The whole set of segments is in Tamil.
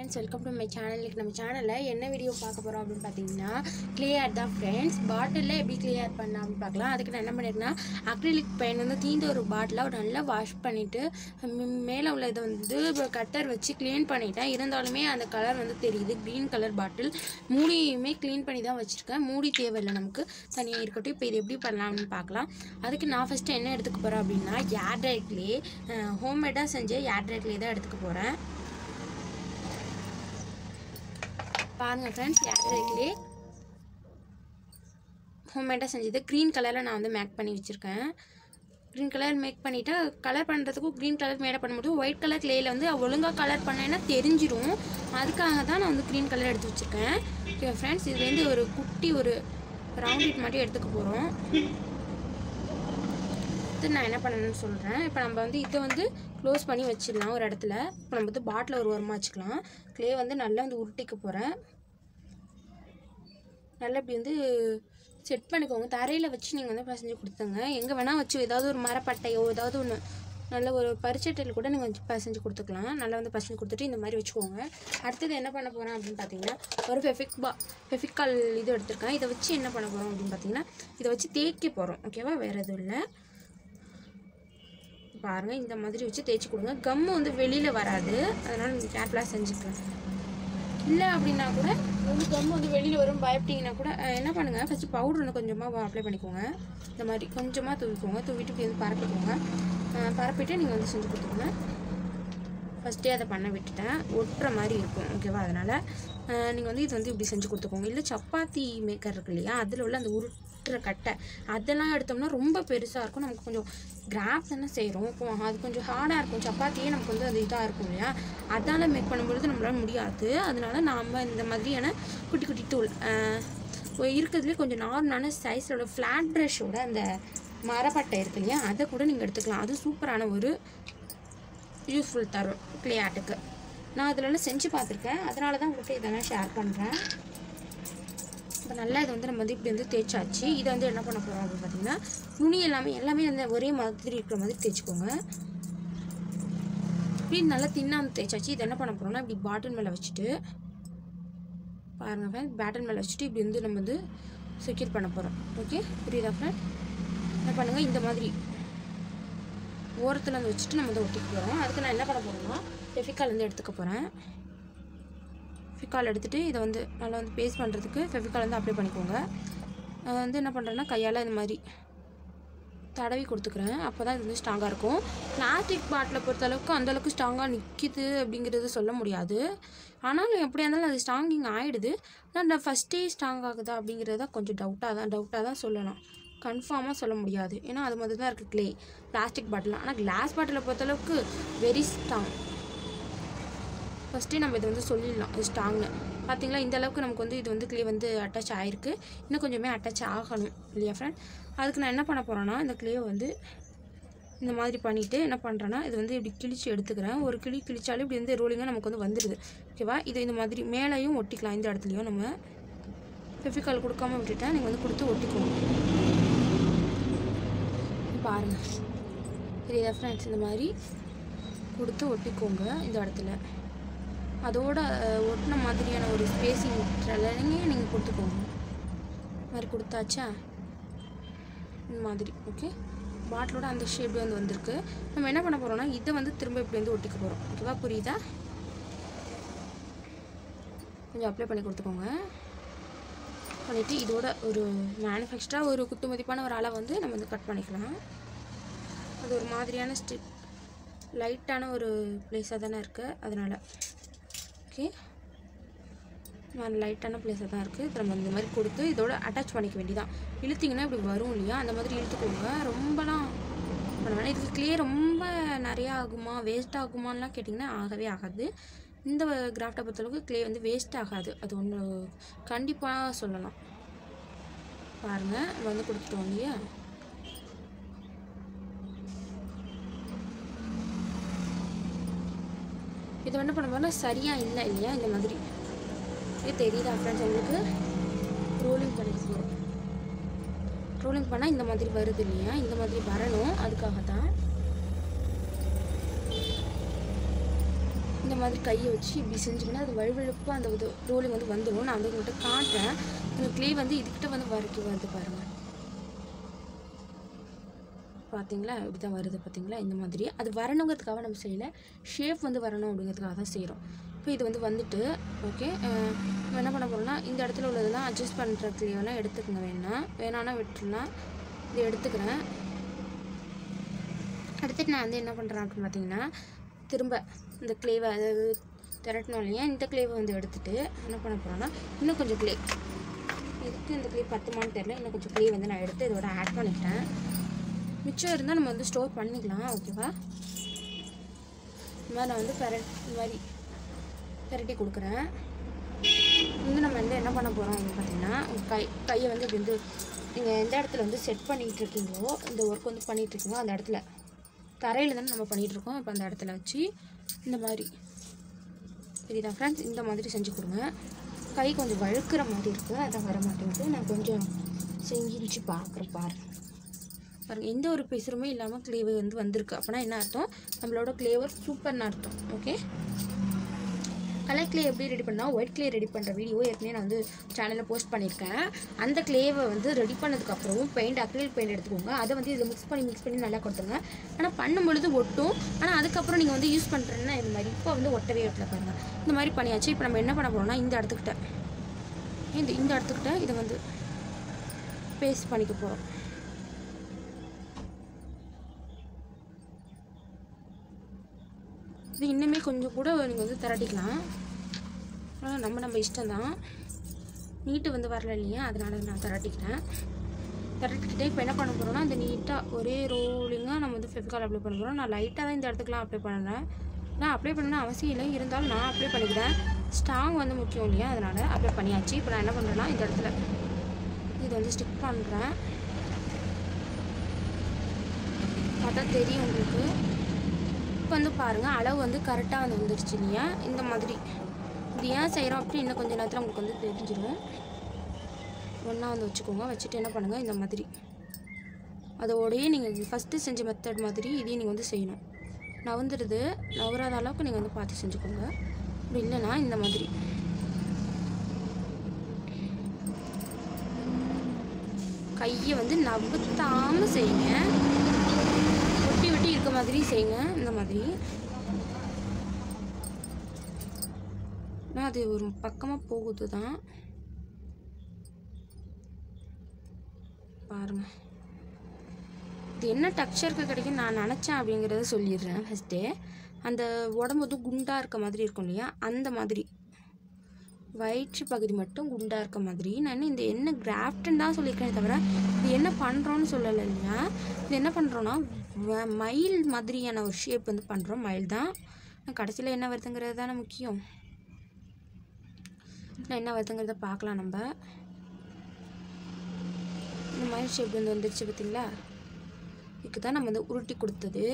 ஃப்ரெண்ட்ஸ் வெல்கம் டு மை சேனலுக்கு நம்ம சேனலில் என்ன வீடியோ பார்க்க போகிறோம் அப்படின்னு பார்த்தீங்கன்னா க்ளே ஆட் தான் ஃப்ரெண்ட்ஸ் பாட்டிலில் எப்படி க்ளே ஆட் பண்ணலாம் அப்படின்னு பார்க்கலாம் அதுக்கு நான் என்ன பண்ணியிருக்கேன்னா அக்ரிலிக் பெயின் வந்து தீந்த ஒரு பாட்டிலை நல்லா வாஷ் பண்ணிவிட்டு மேலே உள்ள இதை வந்து கட்டர் வச்சு க்ளீன் பண்ணிட்டேன் இருந்தாலுமே அந்த கலர் வந்து தெரியுது க்ரீன் கலர் பாட்டில் மூடியுமே க்ளீன் பண்ணி தான் வச்சுருக்கேன் மூடி தேவையில்லை நமக்கு தனியாக இருக்கட்டும் இப்போ இது எப்படி பண்ணலாம்னு பார்க்கலாம் அதுக்கு நான் ஃபஸ்ட்டு என்ன எடுத்துக்க போகிறேன் அப்படின்னா ஏர் க்ளே ஹோம்மேடாக செஞ்ச ஏர் க்ளே தான் எடுத்துக்க போகிறேன் பாருங்கள் ஃப்ரெண்ட்ஸ் ஏர்டெல்லே ஹோம்மேடாக செஞ்சது க்ரீன் கலரில் நான் வந்து மேக் பண்ணி வச்சுருக்கேன் க்ரீன் கலர் மேக் பண்ணிவிட்டு கலர் பண்ணுறதுக்கும் க்ரீன் கலர் மேடை பண்ண முடியும் ஒயிட் கலர் க்ளேயில் வந்து ஒழுங்காக கலர் பண்ணேன்னா தெரிஞ்சிரும் அதுக்காக தான் நான் வந்து க்ரீன் கலர் எடுத்து வச்சுருக்கேன் ஓகே ஃப்ரெண்ட்ஸ் இதுலேருந்து ஒரு குட்டி ஒரு ரவுண்ட் இட் மட்டும் எடுத்துக்க போகிறோம் அடுத்து நான் என்ன பண்ணணும்னு சொல்கிறேன் இப்போ நம்ம வந்து இதை வந்து க்ளோஸ் பண்ணி வச்சிடலாம் ஒரு இடத்துல இப்போ நம்ம வந்து பாட்டில் ஒரு ஓரமாக வச்சுக்கலாம் க்ளே வந்து நல்லா வந்து உருட்டிக்க போகிறேன் நல்லா இப்படி வந்து செட் பண்ணிக்கோங்க தரையில் வச்சு நீங்கள் வந்து பசஞ்சு கொடுத்துங்க எங்கே வேணால் வச்சு ஏதாவது ஒரு மரப்பட்டையோ ஏதாவது ஒன்று நல்ல ஒரு பரிச்சட்டையில் கூட நீங்கள் வச்சு பசஞ்சு கொடுத்துக்கலாம் நல்லா வந்து பசஞ்சு கொடுத்துட்டு இந்த மாதிரி வச்சுக்கோங்க அடுத்தது என்ன பண்ண போகிறேன் அப்படின்னு பார்த்தீங்கன்னா ஒரு ஃபெஃபிக் பா ஃபெஃபிக்கால் இது எடுத்திருக்கேன் இதை வச்சு என்ன பண்ண போகிறோம் அப்படின்னு பார்த்தீங்கன்னா இதை வச்சு தேய்க்க போகிறோம் ஓகேவா வேறு எதுவும் இல்லை பாருங்கள் இந்த மாதிரி வச்சு தேய்ச்சி கொடுங்க கம்மு வந்து வெளியில் வராது அதனால் நீங்கள் கேர்ஃபுல்லாக செஞ்சுக்கலாம் இல்லை அப்படின்னா கூட வந்து கம்மு வந்து வெளியில் வரும் பயப்பட்டீங்கன்னா கூட அஹ், என்ன பண்ணுங்கள் ஃபஸ்ட்டு பவுடர் வந்து கொஞ்சமாக அப்ளை பண்ணிக்கோங்க இந்த மாதிரி கொஞ்சமாக தூவிக்கோங்க தூவிட்டு இப்படி வந்து பரப்பிக்கோங்க அஹ், பரப்பிட்டு நீங்கள் வந்து செஞ்சு கொடுத்துக்கோங்க ஃபஸ்ட்டே அதை பண்ண விட்டுட்டேன் ஒட்டுற மாதிரி இருக்கும் ஓகேவா அதனால் நீங்கள் வந்து இது வந்து இப்படி செஞ்சு கொடுத்துக்கோங்க இல்லை சப்பாத்தி மேக்கர் இருக்கு இல்லையா அதில் உள்ள அந்த உருட்டுற கட்டை அதெல்லாம் எடுத்தோம்னா ரொம்ப பெருசாக இருக்கும் நமக்கு கொஞ்சம் கிராஃப் தானே செய்கிறோம் இப்போ அது கொஞ்சம் ஹார்டாக இருக்கும் சப்பாத்தியே நமக்கு வந்து அது இதாக இருக்கும் இல்லையா அதால் மேக் பண்ணும்பொழுது நம்மளால முடியாது அதனால நாம் இந்த மாதிரியான குட்டி குட்டி டூல் இருக்கிறதுலே கொஞ்சம் நார்மலான சைஸோட ஃப்ளாட் ப்ரஷோட அந்த மரப்பட்டை இருக்கு இல்லையா அதை கூட நீங்கள் எடுத்துக்கலாம் அது சூப்பரான ஒரு யூஸ்ஃபுல் தரும் க்ளே ஆர்ட்டுக்கு நான் அதிலலாம் செஞ்சு பார்த்துருக்கேன் அதனால தான் உங்கள்கிட்ட இதெல்லாம் ஷேர் பண்ணுறேன் இப்போ நல்லா இதை வந்து நம்ம வந்து இப்படி வந்து தேய்ச்சாச்சு இதை வந்து என்ன பண்ண போகிறோம் அப்படின்னு பார்த்தீங்கன்னா நுனி எல்லாமே எல்லாமே அந்த ஒரே மாதிரி இருக்கிற மாதிரி தேய்ச்சிக்கோங்க இப்படி நல்லா தின்னா வந்து தேய்ச்சாச்சு இதை என்ன பண்ண போகிறோம்னா இப்படி பாட்டில் மேலே வச்சுட்டு பாருங்கள் ஃப்ரெண்ட் பேட்டன் மேலே வச்சுட்டு இப்படி வந்து நம்ம வந்து செக்யூர் பண்ண போகிறோம் ஓகே புரியுதா ஃப்ரெண்ட் என்ன பண்ணுங்கள் இந்த மாதிரி ஓரத்தில் வந்து வச்சுட்டு நம்ம வந்து ஒட்டிக்க போகிறோம் அதுக்கு நான் என்ன பண்ண போகிறேன்னா ஃபெஃபிக்கால் வந்து எடுத்துக்க போகிறேன் ஃபெஃபிக்கால் எடுத்துகிட்டு இதை வந்து நல்லா வந்து பேஸ்ட் பண்ணுறதுக்கு ஃபெஃபிக்கால் வந்து அப்ளை பண்ணிக்கோங்க அது வந்து என்ன பண்ணுறேன்னா கையால் இந்த மாதிரி தடவி கொடுத்துக்கிறேன் அப்போ தான் இது வந்து ஸ்ட்ராங்காக இருக்கும் பிளாஸ்டிக் பாட்டிலை பொறுத்தளவுக்கு அந்தளவுக்கு ஸ்ட்ராங்காக நிற்கிது அப்படிங்கிறது சொல்ல முடியாது ஆனாலும் எப்படியா இருந்தாலும் அது ஸ்ட்ராங்கிங் ஆகிடுது ஆனால் அந்த ஃபஸ்ட்டே ஸ்ட்ராங் ஆகுதா அப்படிங்கிறது தான் கொஞ்சம் டவுட்டாக தான் டவுட்டாக தான் சொல்லலாம் கன்ஃபார்மாக சொல்ல முடியாது ஏன்னா அது மாதிரி தான் இருக்குது க்ளே பிளாஸ்டிக் பாட்டில் ஆனால் கிளாஸ் பாட்டிலை பொறுத்தளவுக்கு வெரி ஸ்ட்ராங் ஃபஸ்ட்டே நம்ம இதை வந்து சொல்லிடலாம் இது ஸ்ட்ராங்னு பார்த்தீங்களா இந்த அளவுக்கு நமக்கு வந்து இது வந்து க்ளே வந்து அட்டாச் ஆகிருக்கு இன்னும் கொஞ்சமே அட்டாச் ஆகணும் இல்லையா ஃப்ரெண்ட் அதுக்கு நான் என்ன பண்ண போகிறேன்னா இந்த க்ளேவை வந்து இந்த மாதிரி பண்ணிவிட்டு என்ன பண்ணுறேன்னா இது வந்து இப்படி கிழிச்சு எடுத்துக்கிறேன் ஒரு கிளி கிழிச்சாலும் இப்படி வந்து ரோலிங்காக நமக்கு வந்து வந்துடுது ஓகேவா இது இந்த மாதிரி மேலேயும் ஒட்டிக்கலாம் இந்த இடத்துலையும் நம்ம ஃபெஃபிகால் கொடுக்காம விட்டுட்டேன் நீங்கள் வந்து கொடுத்து ஒட்டிக்கோங்க பாருங்கள் தெரியுதா ஃப்ரெண்ட்ஸ் இந்த மாதிரி கொடுத்து ஒட்டிக்கோங்க இந்த இடத்துல அதோட அஹ், ஒட்டின மாதிரியான ஒரு ஸ்பேஸிங் நீங்கள் நீங்கள் கொடுத்துக்கோங்க இந்த மாதிரி கொடுத்தாச்சா இந்த மாதிரி ஓகே பாட்டிலோட அந்த ஷேப் வந்து வந்திருக்கு நம்ம என்ன பண்ண போகிறோம்னா இதை வந்து திரும்ப இப்படி வந்து ஒட்டிக்க போகிறோம் ஓகேவா புரியுதா கொஞ்சம் அப்ளை பண்ணி கொடுத்துக்கோங்க பண்ணிவிட்டு இதோட ஒரு மேனுஃபேக்சராக ஒரு குத்து மதிப்பான ஒரு அளவு வந்து நம்ம வந்து கட் பண்ணிக்கலாம் அது ஒரு மாதிரியான ஸ்டிப் லைட்டான ஒரு பிளேஸாக தானே இருக்குது அதனால் ஓகே நான் லைட்டான பிளேஸாக தான் இருக்குது இப்போ நம்ம இந்த மாதிரி கொடுத்து இதோட அட்டாச் பண்ணிக்க வேண்டியதான் இழுத்திங்கன்னா இப்படி வரும் இல்லையா அந்த மாதிரி இழுத்துக்கோங்க ரொம்பலாம் பண்ண வேணாம் இதுக்கு க்ளியர் ரொம்ப நிறையா ஆகுமா வேஸ்ட் ஆகுமான்லாம் கேட்டிங்கன்னா ஆகவே ஆகாது இந்த கிராஃப்டை பொறுத்தளவுக்கு க்ளே வந்து வேஸ்ட் ஆகாது அது ஒன்று கண்டிப்பாக சொல்லலாம் பாருங்கள் நம்ம வந்து கொடுத்துட்டோம் இல்லையா இது என்ன பண்ண போனால் சரியாக இல்லை இல்லையா இந்த மாதிரி இது தெரியுதா ஃப்ரெண்ட்ஸ் உங்களுக்கு ரோலிங் பண்ணிக்க போகிறோம் ரோலிங் பண்ணால் இந்த மாதிரி வருது இல்லையா இந்த மாதிரி வரணும் அதுக்காக தான் இந்த இந்த மாதிரி கையை வச்சு இப்படி செஞ்சிங்கன்னா அது வழுவழுப்பாக அந்த இது ரோலிங் வந்து வந்துடும் நான் வந்து உங்கள்கிட்ட காட்டுறேன் இந்த க்ளே வந்து இதுக்கிட்ட வந்து வரைக்கும் வருது பாருங்கள் பார்த்தீங்களா இப்படி தான் வருது பார்த்தீங்களா இந்த மாதிரி அது வரணுங்கிறதுக்காக நம்ம செய்யல ஷேப் வந்து வரணும் அப்படிங்கிறதுக்காக தான் செய்கிறோம் இப்போ இது வந்து வந்துட்டு ஓகே நம்ம என்ன பண்ண போகிறோம்னா இந்த இடத்துல உள்ளதெல்லாம் அட்ஜஸ்ட் பண்ணுறதுக்கு வேணால் எடுத்துக்கங்க வேணா வேணான்னா விட்டுலாம் இது எடுத்துக்கிறேன் அடுத்துட்டு நான் வந்து என்ன பண்ணுறேன் அப்படின்னு பார்த்தீங்கன்னா திரும்ப இந்த க்ளேவை அதாவது திரட்டணும் இல்லையா இந்த க்ளேவை வந்து எடுத்துட்டு என்ன பண்ண போகிறேன்னா இன்னும் கொஞ்சம் க்ளே இதுக்கு இந்த க்ளே பத்துமான்னு தெரில இன்னும் கொஞ்சம் க்ளே வந்து நான் எடுத்து இதோட ஆட் பண்ணிட்டேன் மிச்சம் இருந்தால் நம்ம வந்து ஸ்டோர் பண்ணிக்கலாம் ஓகேவா இந்த மாதிரி நான் வந்து பெரட் இந்த மாதிரி பெரட்டி கொடுக்குறேன் வந்து நம்ம வந்து என்ன பண்ண போகிறோம் அப்படின்னு பார்த்தீங்கன்னா உங்க கை கையை வந்து இப்படி வந்து நீங்கள் எந்த இடத்துல வந்து செட் பண்ணிகிட்டு இருக்கீங்களோ இந்த ஒர்க் வந்து பண்ணிகிட்டு இருக்கீங்களோ அந்த இடத்துல தரையில் தானே நம்ம பண்ணிகிட்டு இருக்கோம் இப்போ அந்த இடத்துல வச்சு இந்த மாதிரி சரிதா ஃப்ரெண்ட்ஸ் இந்த மாதிரி செஞ்சு கொடுங்க கை கொஞ்சம் வழுக்கிற மாதிரி இருக்குது அதான் வர மாட்டேங்குது நான் கொஞ்சம் செஞ்சிச்சு பார்க்குறேன் பாருங்க பாருங்க எந்த ஒரு பிசுறுமே இல்லாமல் கிளேவர் வந்து வந்திருக்கு அப்போனா என்ன அர்த்தம் நம்மளோட கிளேவர் சூப்பர்னு அர்த்தம் ஓகே கலர் கிளே எப்படி ரெடி பண்ணால் ஒயிட் கிளே ரெடி பண்ணுற வீடியோ ஏற்கனவே நான் வந்து சேனலில் போஸ்ட் பண்ணியிருக்கேன் அந்த கிளேவை வந்து ரெடி பண்ணதுக்கப்புறம் பெயிண்ட் அக்ரிலிக் பெயிண்ட் எடுத்துக்கோங்க அதை வந்து இதில் மிக்ஸ் பண்ணி மிக்ஸ் பண்ணி நல்லா கொடுத்துருங்க ஆனால் பண்ணும் பொழுது ஒட்டும் ஆனால் அதுக்கப்புறம் நீங்கள் வந்து யூஸ் பண்ணுறேன்னா இந்த மாதிரி இப்போ வந்து ஒட்டவே ஒட்டல பாருங்கள் இந்த மாதிரி பண்ணியாச்சு இப்போ நம்ம என்ன பண்ண போகிறோம்னா இந்த இடத்துக்கிட்ட இந்த இந்த இடத்துக்கிட்ட இதை வந்து பேஸ்ட் பண்ணிக்க போகிறோம் இது இன்னுமே கொஞ்சம் கூட நீங்கள் வந்து திரட்டிக்கலாம் ஆனால் நம்ம நம்ம இஷ்டம் தான் நீட்டு வந்து வரல இல்லையா அதனால நான் திரட்டிக்கிட்டேன் திரட்டிக்கிட்டே இப்போ என்ன பண்ண போகிறோம்னா இந்த நீட்டாக ஒரே ரோலிங்காக நம்ம வந்து ஃபெவிகால் அப்ளை பண்ண போகிறோம் நான் லைட்டாக தான் இந்த இடத்துக்குலாம் அப்ளை பண்ணுறேன் நான் அப்ளை பண்ணணும் அவசியம் இல்லை இருந்தாலும் நான் அப்ளை பண்ணிக்கிறேன் ஸ்ட்ராங் வந்து முக்கியம் இல்லையா அதனால் அப்ளை பண்ணியாச்சு இப்போ நான் என்ன பண்ணுறேன்னா இந்த இடத்துல இது வந்து ஸ்டிக் பண்ணுறேன் பார்த்தா தெரியும் உங்களுக்கு இப்போ வந்து பாருங்கள் அளவு வந்து கரெக்டாக வந்து வந்துருச்சு இல்லையா இந்த மாதிரி இது ஏன் செய்கிறோம் அப்படின்னு இன்னும் கொஞ்சம் நேரத்தில் உங்களுக்கு வந்து தெரிஞ்சிடும் ஒன்றா வந்து வச்சுக்கோங்க வச்சுட்டு என்ன பண்ணுங்கள் இந்த மாதிரி அதோடயே நீங்கள் ஃபஸ்ட்டு செஞ்ச மெத்தட் மாதிரி இதையும் நீங்கள் வந்து செய்யணும் நவந்துடுது நவராத அளவுக்கு நீங்கள் வந்து பார்த்து செஞ்சுக்கோங்க அப்படி இல்லைன்னா இந்த மாதிரி கையை வந்து நவுத்தாமல் செய்யுங்க ஒட்டி ஒட்டி இருக்க மாதிரி செய்யுங்க இந்த மாதிரி ஆனால் அது ஒரு பக்கமாக போகுது தான் பாருங்க இது என்ன டெக்ஸ்சருக்கு கிடைக்கும் நான் நினச்சேன் அப்படிங்கிறத சொல்லிடுறேன் ஃபஸ்ட்டே அந்த உடம்பு வந்து குண்டாக இருக்க மாதிரி இருக்கும் இல்லையா அந்த மாதிரி வயிற்று பகுதி மட்டும் குண்டாக இருக்க மாதிரி நான் இந்த என்ன கிராஃப்ட்னு தான் சொல்லியிருக்கேனே தவிர இது என்ன பண்ணுறோன்னு சொல்லலை இல்லையா இது என்ன பண்ணுறோன்னா வ- மயில் மாதிரியான ஒரு ஷேப் வந்து பண்ணுறோம் மயில் தான் கடைசியில் என்ன வருதுங்கிறது தானே முக்கியம் நான் என்ன வருதுங்கிறத பார்க்கலாம் நம்ம இந்த மயில் ஷேப் வந்து வந்துருச்சு பார்த்தீங்களா இதுக்கு தான் நம்ம வந்து உருட்டி கொடுத்தது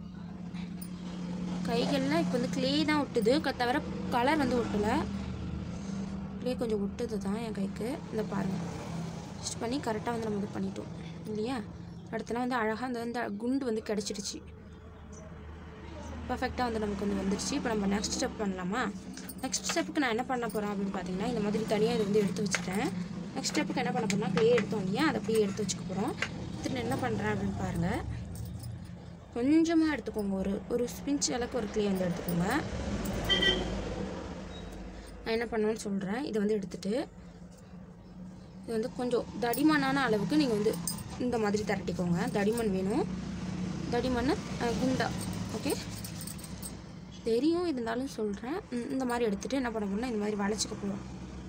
கைகள்லாம் இப்போ வந்து க்ளே தான் ஒட்டுது க- தவிர கலர் வந்து ஒட்டலை க்ளே கொஞ்சம் ஒட்டுது தான் என் கைக்கு இந்த பாருங்கள் ஸ்டிச் பண்ணி கரெக்டாக வந்து நம்ம இது பண்ணிட்டோம் இல்லையா அடுத்தலாம் வந்து அழகாக அந்த வந்து குண்டு வந்து கிடச்சிடுச்சு பர்ஃபெக்டாக வந்து நமக்கு வந்து வந்துருச்சு இப்போ நம்ம நெக்ஸ்ட் ஸ்டெப் பண்ணலாமா நெக்ஸ்ட் ஸ்டெப்புக்கு நான் என்ன பண்ண போகிறேன் அப்படின்னு பார்த்தீங்கன்னா இந்த மாதிரி தனியாக இதை வந்து எடுத்து வச்சுட்டேன் நெக்ஸ்ட் ஸ்டெப்புக்கு என்ன பண்ண போகிறோம்னா க்ளே எடுத்தோம் இல்லையா அதை அப்படியே எடுத்து வச்சுக்க போகிறோம் எடுத்துட்டு என்ன பண்ணுறேன் அப்படின்னு பாருங்கள் கொஞ்சமாக எடுத்துக்கோங்க ஒரு ஒரு ஸ்பிஞ்ச் அளவுக்கு ஒரு க்ளே வந்து எடுத்துக்கோங்க நான் என்ன பண்ணுவேன்னு சொல்கிறேன் இதை வந்து எடுத்துட்டு இது வந்து கொஞ்சம் தடிமனான அளவுக்கு நீங்கள் வந்து இந்த மாதிரி திரட்டிக்கோங்க தடிமன் வேணும் தடிமண்ணை அஹ், குண்டா ஓகே தெரியும் இருந்தாலும் சொல்கிறேன் இந்த மாதிரி எடுத்துகிட்டு என்ன பண்ண போறோம்னா இந்த மாதிரி வளைச்சிக்க போகிறோம்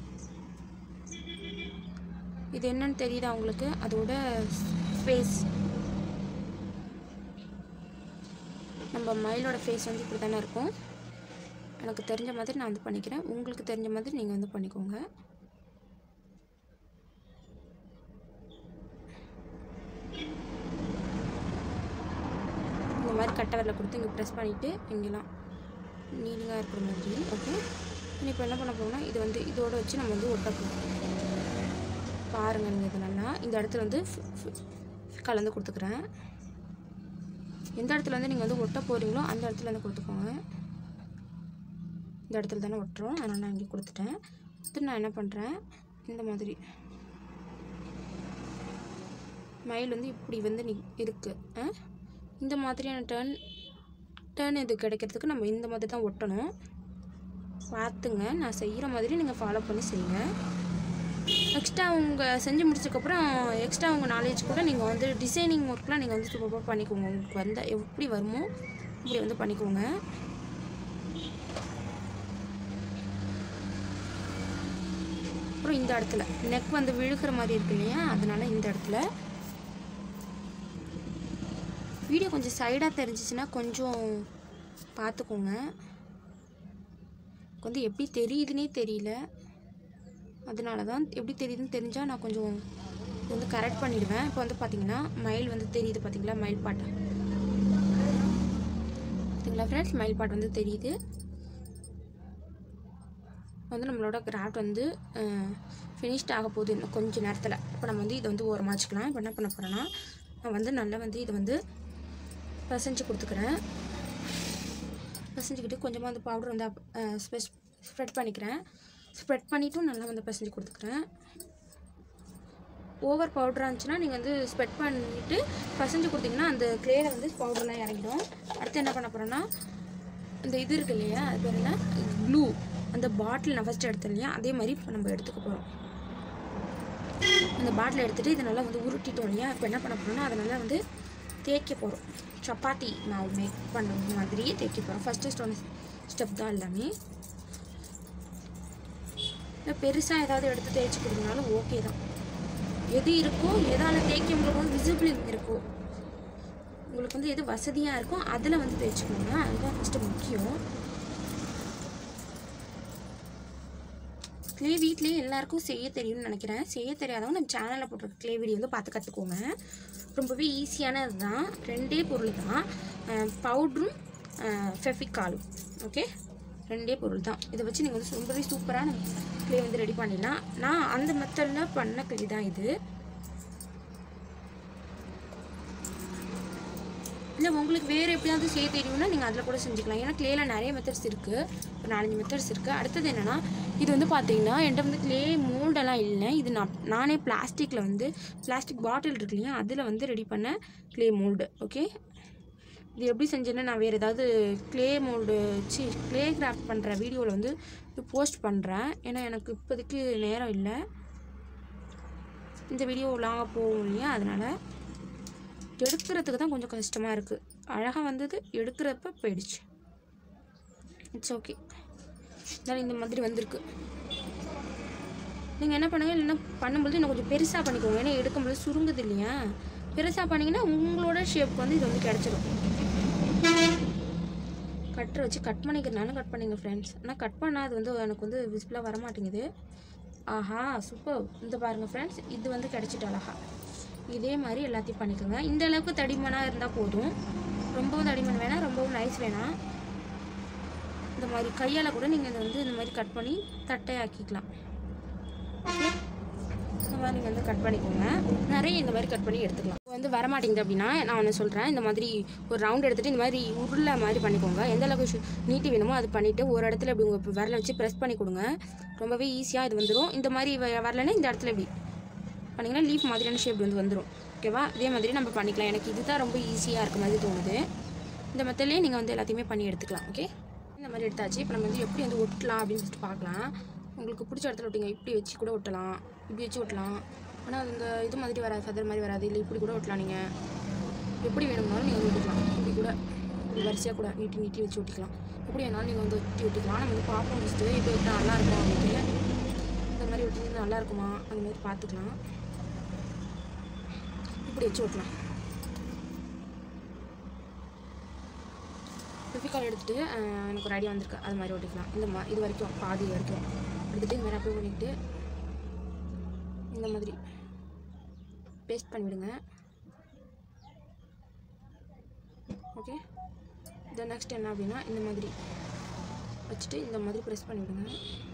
இது என்னன்னு தெரியுதா உங்களுக்கு அதோட ஃபேஸ் நம்ம மயிலோட ஃபேஸ் வந்து இப்படி தானே இருக்கும் எனக்கு தெரிஞ்ச மாதிரி நான் வந்து பண்ணிக்கிறேன் உங்களுக்கு தெரிஞ்ச மாதிரி நீங்கள் வந்து பண்ணிக்கோங்க இந்த மாதிரி கட்டை வரல கொடுத்து இங்கே ப்ரெஸ் பண்ணிவிட்டு இங்கெல்லாம் நீடிங்காக இருக்கிற மாதிரி ஓகே இப்போ என்ன பண்ண போகிறோம்னா இது வந்து இதோட வச்சு நம்ம வந்து ஒட்ட போகிறோம் பாருங்கள் நீங்கள் இது நல்லா இந்த இடத்துல வந்து ஃபி- ஃபி- கலந்து கொடுத்துக்கிறேன் எந்த இடத்துல வந்து நீங்கள் வந்து ஒட்ட போகிறீங்களோ அந்த இடத்துல வந்து கொடுத்துக்கோங்க இந்த இடத்துல தானே ஒட்டுறோம் அதனால் நான் இங்கே கொடுத்துட்டேன் அடுத்து நான் என்ன பண்ணுறேன் இந்த மாதிரி மயில் வந்து இப்படி வந்து நி இருக்குது இந்த மாதிரியான டேர்ன் டேர்ன் இது கிடைக்கிறதுக்கு நம்ம இந்த மாதிரி தான் ஒட்டணும் பார்த்துங்க நான் செய்கிற மாதிரி நீங்கள் ஃபாலோ பண்ணி செய்யுங்க எக்ஸ்ட்ரா அவங்க செஞ்சு முடிச்சதுக்கப்புறம் எக்ஸ்ட்ரா உங்கள் நாலேஜ் கூட நீங்கள் வந்து டிசைனிங் ஒர்க்லாம் நீங்கள் வந்து சூப்பராக பண்ணிக்கோங்க உங்களுக்கு வந்த எப்படி வருமோ இப்படி வந்து பண்ணிக்கோங்க அப்புறம் இந்த இடத்துல நெக் வந்து விழுகிற மாதிரி இருக்கு இல்லையா அதனால இந்த இடத்துல வீடியோ கொஞ்சம் சைடாக தெரிஞ்சிச்சுன்னா கொஞ்சம் பார்த்துக்கோங்க எனக்கு வந்து எப்படி தெரியுதுன்னே தெரியல அதனால தான் எப்படி தெரியுதுன்னு தெரிஞ்சால் நான் கொஞ்சம் இது வந்து கரெக்ட் பண்ணிடுவேன் இப்போ வந்து பார்த்தீங்கன்னா மயில் வந்து தெரியுது பார்த்தீங்களா மயில் பாட்டு பார்த்தீங்களா ஃப்ரெண்ட்ஸ் மயில் பாட்டு வந்து தெரியுது வந்து நம்மளோட கிராஃப்ட் வந்து ஃபினிஷ்ட் ஆக போகுது இன்னும் கொஞ்சம் நேரத்தில் இப்போ நம்ம வந்து இதை வந்து ஓரமாக வச்சுக்கலாம் இப்போ என்ன பண்ண போகிறேன்னா நான் வந்து நல்லா வந்து இதை வந்து பசைஞ்சு கொடுத்துக்கிறேன் பசைஞ்சுக்கிட்டு கொஞ்சமாக வந்து பவுடர் வந்து ஸ்ப்ரெட் பண்ணிக்கிறேன் ஸ்ப்ரெட் பண்ணிவிட்டும் நல்லா வந்து பசைஞ்சு கொடுத்துக்கிறேன் ஓவர் பவுடராக இருந்துச்சுன்னா நீங்கள் வந்து ஸ்ப்ரெட் பண்ணிவிட்டு பசைஞ்சு கொடுத்தீங்கன்னா அந்த க்ளேல வந்து பவுடர்லாம் இறங்கிடும் அடுத்து என்ன பண்ண போகிறேன்னா இந்த இது இருக்கு இல்லையா அது பேர் என்ன க்ளூ அந்த பாட்டில் நான் ஃபஸ்ட்டு எடுத்தேன் இல்லையா அதே மாதிரி இப்போ நம்ம எடுத்துக்க போகிறோம் அந்த பாட்டில் எடுத்துகிட்டு இதை நல்லா வந்து உருட்டிட்டோம் இல்லையா இப்போ என்ன பண்ண போகிறோம்னா அதை நல்லா வந்து தேய்க்க போகிறோம் சப்பாத்தி மாவு மேக் பண்ண மாதிரியே தேய்க்க போகிறோம் ஃபஸ்ட்டு ஸ்டோன் ஸ்டெப் தான் எல்லாமே இல்லை பெருசாக ஏதாவது எடுத்து தேய்ச்சி கொடுத்தனாலும் ஓகே தான் எது இருக்கோ எதால் தேய்க்க முடியும் விசிபிள் இருக்கோ உங்களுக்கு வந்து எது வசதியாக இருக்கோ அதில் வந்து தேய்ச்சிக்கோங்க அதுதான் ஃபஸ்ட்டு முக்கியம் க்ளே வீட்லேயே எல்லாருக்கும் செய்ய தெரியும்னு நினைக்கிறேன் செய்ய தெரியாதவங்க நம்ம சேனலில் போட்டிருக்க க்ளே வீடியோ வந்து பார்த்து கற்றுக்கோங்க ரொம்பவே ஈஸியானது தான் ரெண்டே பொருள் தான் பவுட்ரும் ஃபெஃபிகாலும் ஓகே ரெண்டே பொருள் தான் இதை வச்சு நீங்கள் வந்து ரொம்பவே சூப்பரான க்ளே வந்து ரெடி பண்ணிடலாம் நான் அந்த மெத்தடில் பண்ண க்ளே தான் இது இல்லை உங்களுக்கு வேறு எப்படியாவது செய்ய தெரியும்னா நீங்கள் அதில் கூட செஞ்சுக்கலாம் ஏன்னா க்ளேயில் நிறைய மெத்தட்ஸ் இருக்குது ஒரு நாலஞ்சு மெத்தட்ஸ் இருக்குது அடுத்தது என்னென்னா இது வந்து பார்த்தீங்கன்னா என்கிட்ட வந்து க்ளே மோல்டெல்லாம் இல்லை இது நான் நானே பிளாஸ்டிக்கில் வந்து பிளாஸ்டிக் பாட்டில் இருக்கு இல்லையா அதில் வந்து ரெடி பண்ண க்ளே மோல்டு ஓகே இது எப்படி செஞ்சேன்னு நான் வேறு ஏதாவது க்ளே மோல்டு சி க்ளே கிராஃப்ட் பண்ணுற வீடியோவில் வந்து போஸ்ட் பண்ணுறேன் ஏன்னா எனக்கு இப்போதைக்கு நேரம் இல்லை இந்த வீடியோ லாங்காக போகும் இல்லையா அதனால் எடுக்கிறதுக்கு தான் கொஞ்சம் கஷ்டமாக இருக்குது அழகாக வந்தது எடுக்கிறப்ப போயிடுச்சு இட்ஸ் ஓகே இருந்தாலும் இந்த மாதிரி வந்திருக்கு நீங்கள் என்ன பண்ணுங்கள் இல்லைன்னா பண்ணும்போது இன்னும் கொஞ்சம் பெருசாக பண்ணிக்கோங்க ஏன்னா எடுக்கும்போது சுருங்குது இல்லையா பெருசாக பண்ணிங்கன்னா உங்களோட ஷேப்க்கு வந்து இது வந்து கிடச்சிரும் கட்டரை வச்சு கட் பண்ணிக்கிறனாலும் கட் பண்ணிங்க ஃப்ரெண்ட்ஸ் ஆனால் கட் பண்ணால் அது வந்து எனக்கு வந்து விசிபிளாக வர மாட்டேங்குது ஆஹா சூப்பர் இந்த பாருங்கள் ஃப்ரெண்ட்ஸ் இது வந்து கிடச்சிட்டு அழகா இதே மாதிரி எல்லாத்தையும் பண்ணிக்கோங்க இந்த அளவுக்கு தடிமனாக இருந்தால் போதும் ரொம்பவும் தடிமன் வேணாம் ரொம்பவும் நைஸ் வேணாம் இந்த மாதிரி கையால் கூட நீங்கள் இதை வந்து இந்த மாதிரி கட் பண்ணி தட்டையாக்கிக்கலாம் ஓகே இந்த மாதிரி நீங்கள் வந்து கட் பண்ணிக்கோங்க நிறைய இந்த மாதிரி கட் பண்ணி எடுத்துக்கலாம் இப்போ வந்து வரமாட்டேங்குது அப்படின்னா நான் ஒன்று சொல்கிறேன் இந்த மாதிரி ஒரு ரவுண்ட் எடுத்துகிட்டு இந்த மாதிரி உருளை மாதிரி பண்ணிக்கோங்க எந்த அளவுக்கு ஷு- நீட்டி வேணுமோ அது பண்ணிவிட்டு ஒரு இடத்துல இப்படி உங்கள் விரலை வச்சு ப்ரெஸ் பண்ணி கொடுங்க ரொம்பவே ஈஸியாக இது வந்துடும் இந்த மாதிரி வ- வரலைன்னா இந்த இடத்துல இப்படி பண்ணிங்கன்னா லீஃப் மாதிரியான ஷேப் வந்து வந்துடும் ஓகேவா இதே மாதிரி நம்ம பண்ணிக்கலாம் எனக்கு இதுதான் ரொம்ப ஈஸியாக இருக்க மாதிரி தோணுது இந்த மெத்தட்லேயே நீங்கள் வந்து எல்லாத்தையுமே பண்ணி எடுத்துக்கலாம் ஓகே இந்த மாதிரி எடுத்தாச்சு இப்போ நம்ம வந்து எப்படி வந்து ஒட்டலாம் அப்படின்னு சொல்லிட்டு பார்க்கலாம் உங்களுக்கு பிடிச்ச இடத்துல ஒட்டிங்க இப்படி வச்சு கூட ஒட்டலாம் இப்படி வச்சு ஒட்டலாம் ஆனால் அது இந்த இது மாதிரி வராது ஃபதர் மாதிரி வராது இல்லை இப்படி கூட ஒட்டலாம் நீங்கள் எப்படி வேணும்னாலும் நீங்கள் ஒட்டிக்கலாம் இப்படி கூட இப்படி வரிசையாக கூட நீட்டி நீட்டி வச்சு ஒட்டிக்கலாம் எப்படி வேணாலும் நீங்கள் வந்து ஒட்டி ஒட்டிக்கலாம் நம்ம வந்து பார்ப்போம் ஃபஸ்ட்டு இது ஒட்டினா நல்லா இருக்கும் அப்படின்னு இந்த மாதிரி ஒட்டி நல்லா இருக்குமா அந்த மாதிரி பார்த்துக்கலாம் இப்படி வச்சு ஓட்டலாம் ஃபெஃபிகால் எடுத்துகிட்டு எனக்கு ஒரு ஐடியா வந்திருக்கு அது மாதிரி ஓட்டிக்கலாம் இந்த மா இது வரைக்கும் பாதி வரைக்கும் எடுத்துகிட்டு இந்த மாதிரி அப்ளை பண்ணிக்கிட்டு இந்த மாதிரி பேஸ்ட் பண்ணிவிடுங்க ஓகே இதை நெக்ஸ்ட் என்ன அப்படின்னா இந்த மாதிரி வச்சுட்டு இந்த மாதிரி ப்ரெஸ் பண்ணிவிடுங்க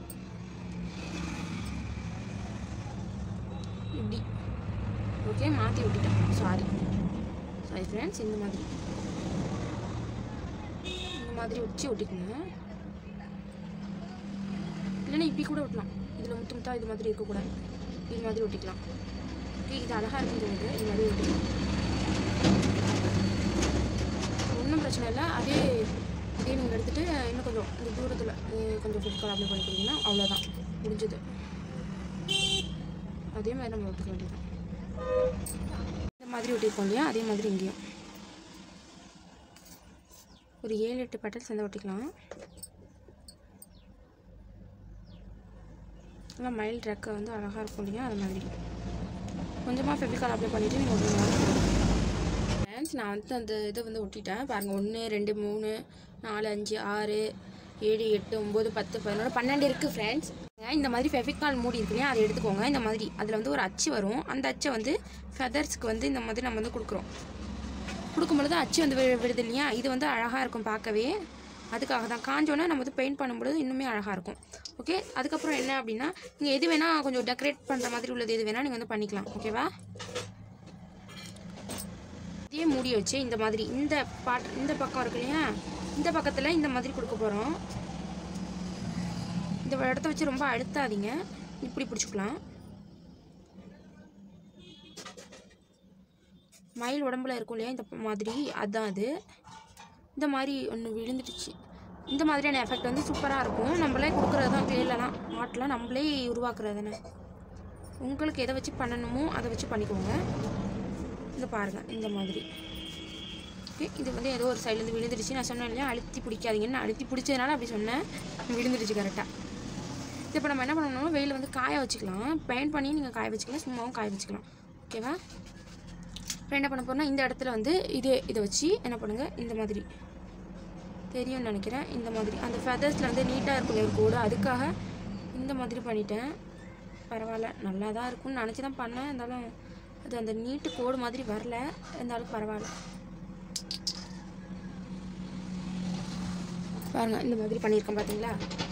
இப்படி ஓகே மாற்றி விட்டுட்டேன் சாரி சாரி ஃப்ரெண்ட்ஸ் இந்த மாதிரி இந்த மாதிரி வச்சு ஒட்டிக்கோங்க இப்படி கூட ஒட்டலாம் இதில் முத்து முத்தா இது மாதிரி இருக்கக்கூடாது இது மாதிரி ஒட்டிக்கலாம் ஓகே இது அழகாக இருக்குன்னு தோணுது இது மாதிரி ஒட்டிக்கலாம் ஒன்றும் பிரச்சனை இல்லை அதே இதே நீங்கள் எடுத்துகிட்டு இன்னும் கொஞ்சம் இந்த தூரத்தில் கொஞ்சம் ஃபுட்கால் அப்ளை பண்ணி கொடுத்தீங்கன்னா அவ்வளோதான் முடிஞ்சது அதே மாதிரி நம்ம ஒட்டிக்க வேண்டியது இந்த மாதிரி ஒட்டியிருக்கோம் இல்லையா அதே மாதிரி இங்கேயும் ஒரு ஏழு எட்டு பெட்டல்ஸ் வந்து ஒட்டிக்கலாம் நல்லா மைல்ட் ரெக்கை வந்து அழகாக இருக்கும் இல்லையா அது மாதிரி கொஞ்சமாக ஃபெவிகால் அப்ளை பண்ணிவிட்டு நீங்கள் ஒன்று ஃப்ரெண்ட்ஸ் நான் வந்து அந்த இதை வந்து ஒட்டிட்டேன் பாருங்கள் ஒன்று ரெண்டு மூணு நாலு அஞ்சு ஆறு ஏழு எட்டு ஒம்பது பத்து பதினொன்று பன்னெண்டு இருக்குது ஃப்ரெண்ட்ஸ் இந்த மாதிரி ஃபெவிகால் மூடி இருக்கு இல்லையா அதை எடுத்துக்கோங்க இந்த மாதிரி அதில் வந்து ஒரு அச்சு வரும் அந்த அச்சை வந்து ஃபெதர்ஸ்க்கு வந்து இந்த மாதிரி நம்ம வந்து கொடுக்குறோம் கொடுக்கும்பொழுது அச்சு வந்து வி- விடுது இல்லையா இது வந்து அழகாக இருக்கும் பார்க்கவே அதுக்காக தான் காஞ்சோன்னே நம்ம வந்து பெயிண்ட் பண்ணும்பொழுது இன்னுமே அழகாக இருக்கும் ஓகே அதுக்கப்புறம் என்ன அப்படின்னா நீங்கள் எது வேணால் கொஞ்சம் டெக்கரேட் பண்ணுற மாதிரி உள்ளது எது வேணால் நீங்கள் வந்து பண்ணிக்கலாம் ஓகேவா இதே மூடி வச்சு இந்த மாதிரி இந்த பாட் இந்த பக்கம் இருக்கு இல்லையா இந்த பக்கத்தில் இந்த மாதிரி கொடுக்க போகிறோம் இந்த இடத்த வச்சு ரொம்ப அழுத்தாதீங்க இப்படி பிடிச்சிக்கலாம் மயில் உடம்புல இருக்கும் இல்லையா இந்த மாதிரி அதான் அது இந்த மாதிரி ஒன்று விழுந்துடுச்சு இந்த மாதிரியான எஃபெக்ட் வந்து சூப்பராக இருக்கும் நம்மளே கொடுக்குறது தான் கிளேலலாம் ஆர்ட்லாம் நம்மளே உருவாக்குறது தானே உங்களுக்கு எதை வச்சு பண்ணணுமோ அதை வச்சு பண்ணிக்கோங்க இந்த பாருங்கள் இந்த மாதிரி ஓகே இது வந்து ஏதோ ஒரு சைட்லேருந்து விழுந்துடுச்சு நான் சொன்னேன் இல்லையா அழுத்தி பிடிக்காதீங்கன்னு நான் அழுத்தி பிடிச்சதுனால அப்படி சொன்னேன் விழுந்துடுச்சு கரெக்டாக இது இப்போ நம்ம என்ன பண்ணணும்னா வெயில வந்து காய வச்சுக்கலாம் பெயிண்ட் பண்ணி நீங்கள் காய வச்சுக்கலாம் சும்மாவும் காய வச்சுக்கலாம் ஓகேவா அப்புறம் என்ன பண்ண போறோம்னா இந்த இடத்துல வந்து இதே இதை வச்சு என்ன பண்ணுங்கள் இந்த மாதிரி தெரியும்னு நினைக்கிறேன் இந்த மாதிரி அந்த ஃபெதர்ஸில் வந்து நீட்டாக இருக்கும் ஒரு கூடு அதுக்காக இந்த மாதிரி பண்ணிட்டேன் பரவாயில்ல நல்லா தான் இருக்கும்னு நினச்சி தான் பண்ணேன் இருந்தாலும் அது அந்த நீட்டு கோடு மாதிரி வரல இருந்தாலும் பரவாயில்ல பாருங்கள் இந்த மாதிரி பண்ணியிருக்கேன் பார்த்தீங்களா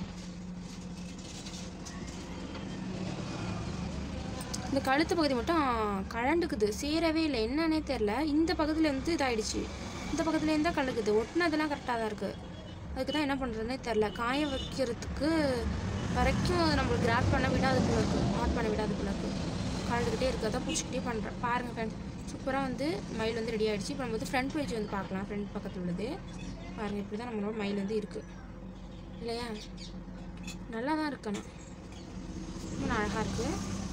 இந்த கழுத்து பகுதி மட்டும் கழண்டுக்குது சேரவே இல்லை என்னன்னே தெரில இந்த பக்கத்தில் வந்து இதாயிடுச்சு இந்த பக்கத்துலேருந்து தான் கழுகுது ஒட்டினதெல்லாம் கரெக்டாக தான் இருக்குது அதுக்கு தான் என்ன பண்ணுறதுனே தெரில காய வைக்கிறதுக்கு வரைக்கும் அது நம்மளுக்கு கிராப் பண்ண விடாது போல இருக்குது ஆட் பண்ண விடாது போல இருக்குது கலந்துக்கிட்டே இருக்குது அதான் பிடிச்சிக்கிட்டே பண்ணுறேன் பாருங்கள் ஃப்ரெண்ட்ஸ் சூப்பராக வந்து மயில் வந்து ரெடி ஆயிடுச்சு இப்போ நம்ம வந்து ஃப்ரண்ட் பேஜ் வந்து பார்க்கலாம் ஃப்ரண்ட் பக்கத்தில் உள்ளது பாருங்கள் இப்படி தான் நம்மளோட மயில் வந்து இருக்குது இல்லையா நல்லா தான் இருக்கணும் ரொம்ப அழகாக இருக்குது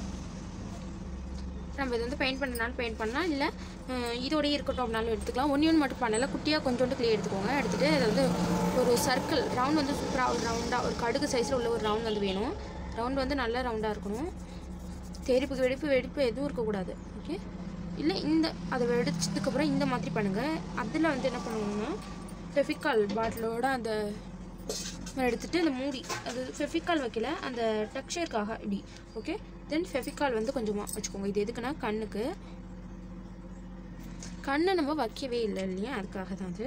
நம்ம இது வந்து பெயிண்ட் பண்ணுறனாலும் பெயிண்ட் பண்ணலாம் இல்லை இதோடய இருக்கட்டும் அப்படின்னாலும் எடுத்துக்கலாம் ஒன்று ஒன்று மட்டும் பண்ணல குட்டியாக கொஞ்சோண்டு கிளே எடுத்துக்கோங்க எடுத்துகிட்டு அதை வந்து ஒரு சர்க்கிள் ரவுண்ட் வந்து சூப்பராக ஒரு ரவுண்டாக ஒரு கடுகு சைஸில் உள்ள ஒரு ரவுண்ட் வந்து வேணும் ரவுண்ட் வந்து நல்ல ரவுண்டாக இருக்கணும் தெரிப்பு வெடிப்பு வெடிப்பு எதுவும் இருக்கக்கூடாது ஓகே இல்லை இந்த அதை வெடிச்சதுக்கப்புறம் இந்த மாதிரி பண்ணுங்கள் அதில் வந்து என்ன பண்ணுவோம்னா ஃபெஃபிகால் பாட்டிலோட அந்த எடுத்துகிட்டு அந்த மூடி அது ஃபெஃபிகால் வைக்கல அந்த டெக்ஸ்சருக்காக இப்படி ஓகே தென் ஃபெஃபிகால் வந்து கொஞ்சமாக வச்சுக்கோங்க இது எதுக்குன்னா கண்ணுக்கு கண்ணை நம்ம வைக்கவே இல்லை இல்லையா அதுக்காக தான் அது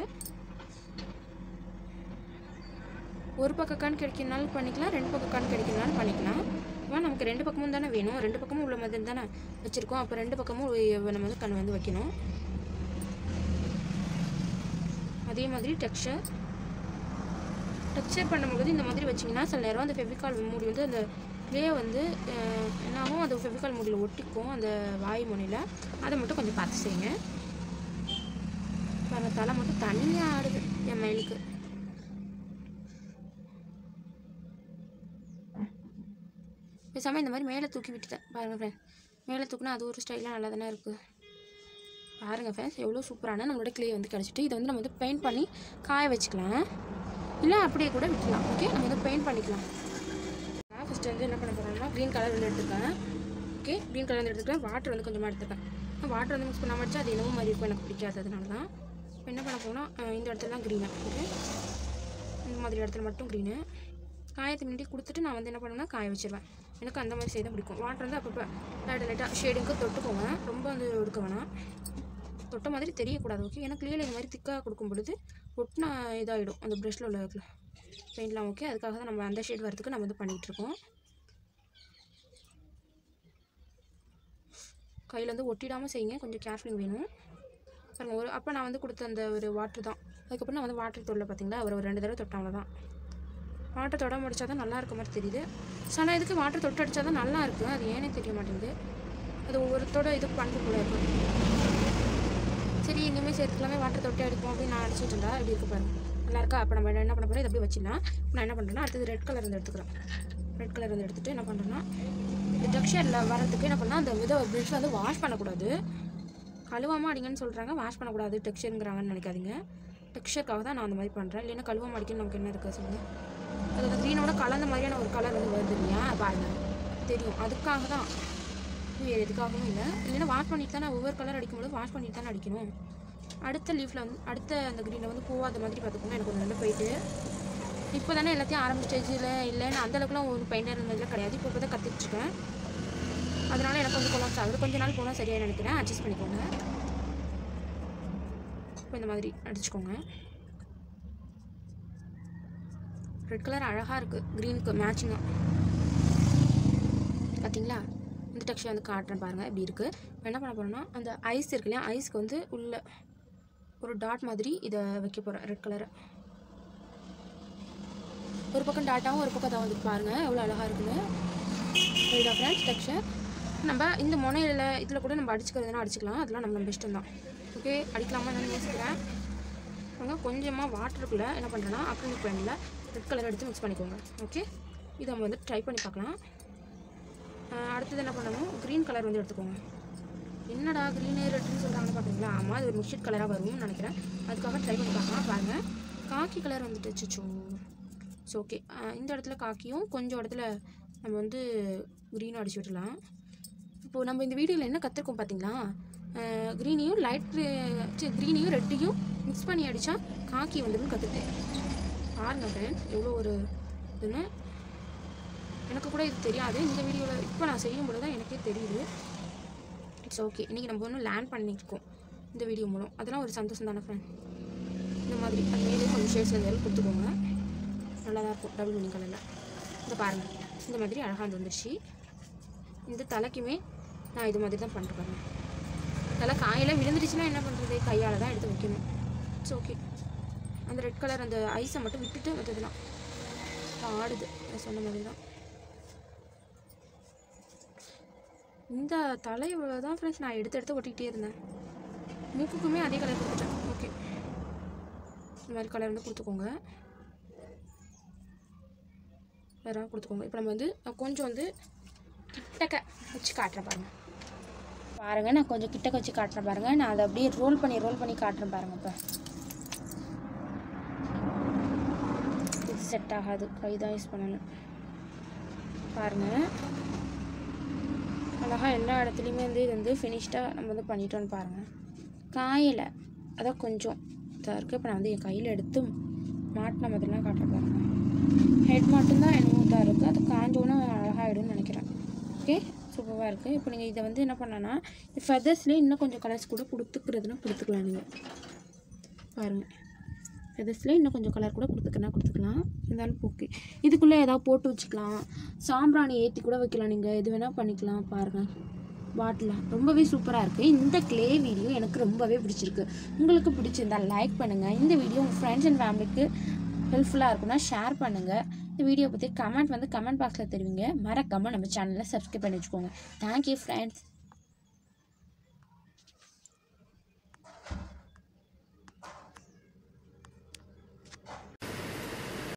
ஒரு பக்கம் கண் கிடைக்கிறனாலும் பண்ணிக்கலாம் ரெண்டு பக்கம் கண் கிடைக்கிறனாலும் பண்ணிக்கலாம் ஆனால் நமக்கு ரெண்டு பக்கமும் தானே வேணும் ரெண்டு பக்கமும் உள்ள மாதிரி தானே வச்சுருக்கோம் அப்போ ரெண்டு பக்கமும் ஒரு- நம்ம வந்து கண் வந்து வைக்கணும் அதே மாதிரி டெக்ஸ்சர் டெக்ஸ்சர் பண்ணும்போது இந்த மாதிரி வச்சிங்கன்னா சில நேரம் அந்த ஃபெவிகால் மூடி வந்து அந்த க்ளே வந்து அஹ், என்னாகும் அந்த ஃபெவிகால் மூடியில் ஒட்டிக்கும் அந்த வாய் முனையில் அதை மட்டும் கொஞ்சம் பார்த்து செய்யுங்க பாருங்க தலை மட்டும் தனியாக ஆடுது என் மயிலுக்கு பேசாமல் இந்த மாதிரி மேலே தூக்கி விட்டுட்டேன் பாருங்கள் ஃப்ரெண்ட் மேலே தூக்குனா அது ஒரு ஸ்டைலாக நல்லா தானே இருக்குது பாருங்கள் ஃப்ரெண்ட்ஸ் எவ்வளோ சூப்பரான நம்மளோட க்ளே வந்து கிடச்சிட்டு இதை வந்து நம்ம வந்து பெயிண்ட் பண்ணி காய வச்சுக்கலாம் இல்லை அப்படியே கூட விட்டுலாம் ஓகே நம்ம வந்து பெயிண்ட் பண்ணிக்கலாம் நான் ஃபஸ்ட்டு வந்து என்ன பண்ண போகிறோம்னா க்ரீன் கலர் வந்து எடுத்துருக்கேன் ஓகே க்ரீன் கலர் வந்து எடுத்துருக்கேன் வாட்டர் வந்து கொஞ்சமாக எடுத்துருக்கேன் வாட்டர் வந்து மிக்ஸ் பண்ணாம வச்சா அது என்னவோ மாதிரி இருக்கும் எனக்கு பிடிக்காது அதனால தான் இப்போ என்ன பண்ண போனால் இந்த இடத்துல தான் க்ரீனு ஓகே இந்த மாதிரி இடத்துல மட்டும் க்ரீனு காயத்தை முன்னாடி கொடுத்துட்டு நான் வந்து என்ன பண்ணுவேன்னா காய வச்சிருவேன் எனக்கு அந்த மாதிரி செய்ய தான் பிடிக்கும் வாட்டர் வந்து அப்பப்போ லைட்டாக லைட்டாக ஷேடிங்க்கு தொட்டுக்கோங்க ரொம்ப வந்து எடுக்க வேணாம் தொட்ட மாதிரி தெரியக்கூடாது ஓகே ஏன்னா கிளியில் இந்த மாதிரி திக்காக கொடுக்கும் பொழுது ஒட்டினா இதாகிடும் அந்த ப்ரஷில் உள்ள பெயிண்ட்லாம் ஓகே அதுக்காக தான் நம்ம அந்த ஷேட் வரதுக்கு நம்ம வந்து பண்ணிகிட்டு இருக்கோம் கையில் வந்து ஒட்டிடாமல் செய்யுங்க கொஞ்சம் கேர்ஃபுல்லிங் வேணும் பாருங்க ஒரு அப்போ நான் வந்து கொடுத்த அந்த ஒரு வாட்ரு தான் அதுக்கப்புறம் நான் வந்து வாட்டர் தொல்லை பார்த்தீங்களா ஒரு ஒரு ரெண்டு தடவை தொட்டேன் அவ்வளோதான் வாட்டர் தொட முடிச்சா தான் நல்லா இருக்க மாதிரி தெரியுது ஸோ ஆனால் இதுக்கு வாட்டர் தொட்டு அடித்தா தான் நல்லா இருக்குது அது ஏனே தெரிய மாட்டேங்குது அது ஒவ்வொருத்தோட இது பண்பு போல இருக்கும் சரி இனிமேல் சேர்த்துக்கலாமே வாட்டர் தொட்டி அடிப்போம் அப்படின்னு நான் அடிச்சுட்டு இருந்தா இப்படி இருக்கு பாருங்க நல்லா இருக்கா அப்போ நம்ம என்ன பண்ண போகிறோம் இதை அப்படியே வச்சிடலாம் நான் என்ன பண்ணுறேன்னா அடுத்தது ரெட் கலர் வந்து எடுத்துக்கிறேன் ரெட் கலர் வந்து எடுத்துகிட்டு என்ன பண்ணுறேன்னா இந்த டெக்ஸ்சரில் வரதுக்கு என்ன பண்ணால் அந்த வித ப்ரிஷ் வந்து வாஷ் பண்ணக்கூடாது கழுவாமல் அடிங்கன்னு சொல்கிறாங்க வாஷ் பண்ணக்கூடாது டெக்ஸ்சருங்கிறாங்கன்னு நினைக்காதீங்க டெக்ஸ்சருக்காக தான் நான் அந்த மாதிரி பண்ணுறேன் இல்லைன்னா கழுவாம அடிக்கணும் நமக்கு என்ன இருக்குது சொல்லுங்கள் அது அந்த க்ரீனோட கலந்த மாதிரியான ஒரு கலர் வந்து வருது இல்லையா பாருங்க தெரியும் அதுக்காக தான் இது வேறு எதுக்காகவும் இல்லை இல்லைன்னா வாஷ் பண்ணிட்டு தானே ஒவ்வொரு கலர் அடிக்கும்போது வாஷ் பண்ணிட்டு தானே அடிக்கணும் அடுத்த லீஃபில் வந்து அடுத்த அந்த க்ரீனில் வந்து போகாத மாதிரி பார்த்துக்கோங்க எனக்கு ஒரு நல்ல போயிட்டு இப்போ தானே எல்லாத்தையும் ஆரம்பிச்ச ஸ்டேஜில் இல்லைன்னு அந்த அளவுக்குலாம் ஒரு பையனர் இருந்ததில் கிடையாது இப்போ இப்போ தான் கற்றுட்ருக்கேன் அதனால எனக்கு வந்து கொலாப்ஸ் ஆகுது கொஞ்ச நாள் போனால் சரியாக நினைக்கிறேன் அட்ஜஸ்ட் பண்ணிக்கோங்க இப்போ இந்த மாதிரி அடிச்சுக்கோங்க ரெட் கலர் அழகாக இருக்குது க்ரீனுக்கு மேட்சிங்காக பார்த்தீங்களா இந்த டெக்ஸ்டர் வந்து காட்டுறேன் பாருங்கள் இப்படி இருக்குது இப்போ என்ன பண்ண போகிறோம்னா அந்த ஐஸ் இருக்கு இல்லையா ஐஸ்க்கு வந்து உள்ள ஒரு டாட் மாதிரி இதை வைக்க போகிறேன் ரெட் கலரை ஒரு பக்கம் டாட்டாகவும் ஒரு பக்கம் தான் வந்து பாருங்கள் எவ்வளோ அழகாக இருக்குன்னு புரியுதா ஃப்ரெண்ட்ஸ் டெக்ஸ்டர் நம்ம இந்த முனையில் இதில் கூட நம்ம அடிச்சுக்கிறதுனா அடிச்சுக்கலாம் அதெல்லாம் நம்ம நம்ம இஷ்டம் தான் ஓகே அடிக்கலாமா நான் யோசிக்கிறேன் அங்கே கொஞ்சமாக வாட்டருக்குள்ளே என்ன பண்ணுறேன்னா அக்ரிலிக் பெயிண்டில் ரெட் கலர் எடுத்து மிக்ஸ் பண்ணிக்கோங்க ஓகே இதை நம்ம வந்து ட்ரை பண்ணி பார்க்கலாம் ஆஹ் அடுத்தது என்ன பண்ணணும் க்ரீன் கலர் வந்து எடுத்துக்கோங்க என்னடா க்ரீனு ரெட்னு சொல்கிறாங்கன்னு பார்த்தீங்களா ஆமாம் அது ஒரு மிக்சட் கலராக வரும்னு நினைக்கிறேன் அதுக்காக ட்ரை பண்ணி பார்க்கலாம் பாருங்கள் காக்கி கலர் வந்துட்டு சிச்சோ ஸோ ஓகே இந்த இடத்துல காக்கியும் கொஞ்சம் இடத்துல நம்ம வந்து க்ரீனும் அடிச்சு விட்டுலாம் இப்போது நம்ம இந்த வீடியோவில் என்ன கற்றுருக்கோம் பார்த்தீங்களா க்ரீனையும் லைட் க்ரீனையும் ரெட்டையும் மிக்ஸ் பண்ணி அடித்தா காக்கி வந்துடும் கற்றுக்கிட்டேன் பாருங்கள் ஃப்ரெண்ட் எவ்வளோ ஒரு இதுன்னு எனக்கு கூட இது தெரியாது இந்த வீடியோவில் இப்போ நான் செய்யும்போது தான் எனக்கே தெரியுது இட்ஸ் ஓகே இன்றைக்கி நம்ம ஒன்றும் லேர்ன் பண்ணியிருக்கோம் இந்த வீடியோ மூலம் அதெல்லாம் ஒரு சந்தோஷம் தானே ஃப்ரெண்ட் இந்த மாதிரி அது மேலே கொஞ்சம் ஷேட்ஸ் இருந்தாலும் கொடுத்துக்கோங்க நல்லா தான் இருக்கும் டபுள் மீனிங் கலரில் இந்த பாருங்கள் இந்த மாதிரி அழகாக வந்துருச்சு இந்த தலைக்குமே நான் இது மாதிரி தான் பண்ணிட்டு பாருங்க தலை காயில் விழுந்துருச்சுன்னா என்ன பண்ணுறது கையால் தான் எடுத்து வைக்கணும் இட்ஸ் ஓகே அந்த ரெட் கலர் அந்த ஐஸை மட்டும் விட்டுட்டு மற்றதுலாம் ஆடுது நான் சொன்ன மாதிரி தான் இந்த தலையை தான் ஃப்ரெண்ட்ஸ் நான் எடுத்து எடுத்து ஒட்டிக்கிட்டே இருந்தேன் மூக்குக்குமே அதே கலர் கொடுத்துட்டேன் ஓகே இந்த மாதிரி கலர் வந்து கொடுத்துக்கோங்க வேற கொடுத்துக்கோங்க இப்போ நம்ம வந்து அஹ், கொஞ்சம் வந்து கிட்டக்க வச்சு காட்டுறேன் பாருங்க பாருங்க நான் கொஞ்சம் கிட்டக்க வச்சு காட்டுறேன் பாருங்க நான் அதை அப்படியே ரோல் பண்ணி ரோல் பண்ணி காட்டுறேன் பாருங்க இப்போ இது செட் ஆகாது கை தான் யூஸ் பண்ணணும் பாருங்க அழகா எல்லா இடத்துலையுமே வந்து இது வந்து ஃபினிஷ்டாக நம்ம வந்து பண்ணிட்டோம்னு பாருங்கள் காயில் அதான் கொஞ்சம் இதாக இருக்குது இப்போ நான் வந்து என் கையில் எடுத்து மாட்டின மாதிரிலாம் காட்டுறேன் பாருங்க ஹெட் மட்டும்தான் என்னமோ இதாக இருக்குது அது காஞ்சோன்னு அழகாகிடும்னு நினைக்கிறேன் ஓகே சூப்பராக இருக்குது இப்போ நீங்கள் இதை வந்து என்ன பண்ணலான்னா இந்த ஃபெதர்ஸ்லேயே இன்னும் கொஞ்சம் கலர்ஸ் கூட கொடுத்துக்கிறதுனா கொடுத்துக்கலாம் நீங்கள் பாருங்கள் ஃபெதர்ஸ்லேயே இன்னும் கொஞ்சம் கலர் கூட கொடுத்துக்கனா கொடுத்துக்கலாம் இருந்தாலும் ஓகே இதுக்குள்ளே ஏதாவது போட்டு வச்சுக்கலாம் சாம்பிராணி ஏற்றி கூட வைக்கலாம் நீங்கள் எது வேணால் பண்ணிக்கலாம் பாருங்கள் பாட்டில் ரொம்பவே சூப்பராக இருக்குது இந்த க்ளே வீடியோ எனக்கு ரொம்பவே பிடிச்சிருக்கு உங்களுக்கு பிடிச்சிருந்தா லைக் பண்ணுங்கள் இந்த வீடியோ உங்கள் ஃப்ரெண்ட்ஸ் அண்ட் ஃபேமிலிக்கு ஹெல்ப்ஃபுல்லாக இருக்கும்னா ஷேர் பண்ணுங்கள் இந்த வீடியோ பற்றி கமெண்ட் வந்து கமெண்ட் பாக்ஸில் தெரிவிங்க மறக்காமல் நம்ம சேனலை சப்ஸ்கிரைப் பண்ணி வச்சுக்கோங்க தேங்க்யூ ஃப்ரெண்ட்ஸ்